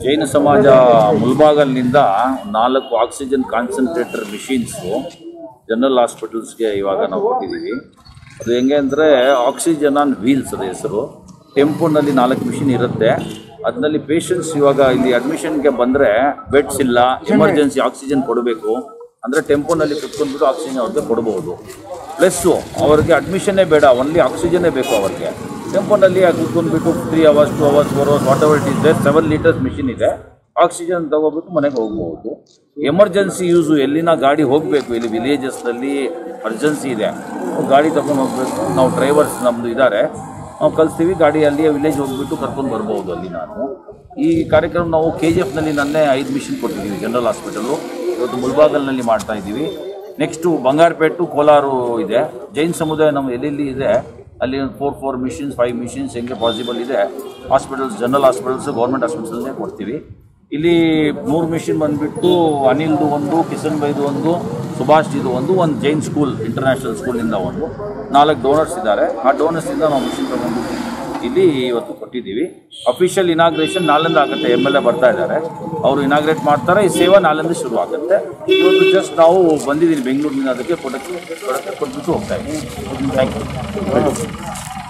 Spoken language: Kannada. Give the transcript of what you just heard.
ಜೈನ ಸಮಾಜ ಮುಲ್ಬಾಗಲ್ನಿಂದ ನಾಲ್ಕು ಆಕ್ಸಿಜನ್ ಕಾನ್ಸಂಟ್ರೇಟರ್ ಮಿಷಿನ್ಸು ಜನರಲ್ ಹಾಸ್ಪಿಟಲ್ಸ್ಗೆ ಇವಾಗ ನಾವು ಕೊಟ್ಟಿದ್ದೀವಿ ಅದು ಹೆಂಗೆ ಅಂದರೆ ಆಕ್ಸಿಜನ್ ಆನ್ ವೀಲ್ಸ್ ಅದು ಹೆಸರು ಟೆಂಪೋನಲ್ಲಿ ನಾಲ್ಕು ಮಿಷಿನ್ ಇರುತ್ತೆ ಅದರಲ್ಲಿ ಪೇಷಂಟ್ಸ್ ಇವಾಗ ಇಲ್ಲಿ ಅಡ್ಮಿಷನ್ಗೆ ಬಂದರೆ ಬೆಡ್ಸ್ ಇಲ್ಲ ಎಮರ್ಜೆನ್ಸಿ ಆಕ್ಸಿಜನ್ ಕೊಡಬೇಕು ಅಂದರೆ ಟೆಂಪೋನಲ್ಲಿ ಕುತ್ಕೊಂಡ್ಬಿಟ್ಟು ಆಕ್ಸಿಜನ್ ಅವ್ರಿಗೆ ಕೊಡ್ಬೋದು ಪ್ಲಸ್ಸು ಅವ್ರಿಗೆ ಅಡ್ಮಿಷನ್ನೇ ಬೇಡ ಓನ್ಲಿ ಆಕ್ಸಿಜನ್ನೇ ಬೇಕು ಅವ್ರಿಗೆ ಟೆಂಪೋನಲ್ಲಿ ಕುತ್ಕೊಂಡ್ಬಿಟ್ಟು three hours to hours four hours whatever it ಇದೆ ಸೆವೆನ್ ಲೀಟರ್ಸ್ ಮಿಷಿನ್ ಇದೆ ಆಕ್ಸಿಜನ್ ತಗೋಬಿಟ್ಟು ಮನೆಗೆ ಹೋಗ್ಬೋದು ಎಮರ್ಜೆನ್ಸಿ ಯೂಸು ಎಲ್ಲಿನ ಗಾಡಿ ಹೋಗಬೇಕು ಇಲ್ಲಿ ವಿಲೇಜಸ್ನಲ್ಲಿ ಅರ್ಜೆನ್ಸಿ ಇದೆ ಗಾಡಿ ತಗೊಂಡು ಹೋಗಬೇಕು ನಾವು ಡ್ರೈವರ್ಸ್ ನಮ್ಮದು ಇದ್ದಾರೆ ನಾವು ಕಳಿಸ್ತೀವಿ ಗಾಡಿಯಲ್ಲಿ ವಿಲೇಜ್ ಹೋಗ್ಬಿಟ್ಟು ಕರ್ಕೊಂಡು ಬರ್ಬೋದು ಅಲ್ಲಿ ನಾನು ಈ ಕಾರ್ಯಕ್ರಮ ನಾವು ಕೆ ಜಿ ಎಫ್ನಲ್ಲಿ ನನ್ನೇ ಐದು ಮಿಷಿನ್ ಕೊಟ್ಟಿದ್ದೀವಿ ಜನರಲ್ ಹಾಸ್ಪಿಟಲು ಇವತ್ತು ಮುಲ್ಬಾಗಲ್ನಲ್ಲಿ ಮಾಡ್ತಾ ಇದ್ದೀವಿ ನೆಕ್ಸ್ಟು ಬಂಗಾರಪೇಟು ಕೋಲಾರು ಇದೆ ಜೈನ್ ಸಮುದಾಯ ನಮ್ಮ ಎಲ್ಲೆಲ್ಲಿ ಇದೆ ಅಲ್ಲಿ ಒಂದು four four machines five machines ಹೆಂಗೆ ಪಾಸಿಬಲ್ ಇದೆ ಹಾಸ್ಪಿಟಲ್ಸ್ ಜನರಲ್ ಹಾಸ್ಪಿಟಲ್ಸ್ ಗೌರ್ಮೆಂಟ್ ಹಾಸ್ಪಿಟಲ್ಸಲ್ಲೇ ಕೊಡ್ತೀವಿ ಇಲ್ಲಿ ಮೂರು ಮಿಷಿನ್ ಬಂದುಬಿಟ್ಟು ಅನಿಲ್ದು ಒಂದು ಕಿಶನ್ ಬೈದು ಒಂದು ಸುಭಾಷ್ ಇದು ಒಂದು ಒಂದು ಜೈನ್ ಸ್ಕೂಲ್ ಇಂಟರ್ನ್ಯಾಷನಲ್ ಸ್ಕೂಲಿಂದ ಒಂದು ನಾಲ್ಕು ಡೋನರ್ಸ್ ಇದ್ದಾರೆ ಆ ಡೋನರ್ಸಿಂದ ನಾವು ಮಿಷಿನ್ ತಗೊಂಡು ಇಲ್ಲಿ ಇವತ್ತು ಕೊಟ್ಟಿದ್ದೀವಿ ಅಫಿಷಿಯಲ್ ಇನಾಗ್ರೇಷನ್ ನಾಳಿಂದ ಆಗುತ್ತೆ ಎಮ್ ಎಲ್ ಎ ಬರ್ತಾ ಇದ್ದಾರೆ ಅವರು ಇನಾಗ್ರೇಟ್ ಮಾಡ್ತಾರೆ ಈ ಸೇವಾ ನಾಳಿಂದ ಶುರು ಆಗುತ್ತೆ ಇವತ್ತು ಜಸ್ಟ್ ನಾವು ಬಂದಿದ್ದೀನಿ ಬೆಂಗಳೂರಿನಿಂದ ಅದಕ್ಕೆ ಕೊಡಕ್ಕೆ ಕೊಡಕ್ಕೆ ಕೊಟ್ಬಿಟ್ಟು ಹೋಗ್ತಾ ಇದ್ದೀವಿ ಥ್ಯಾಂಕ್ ಯು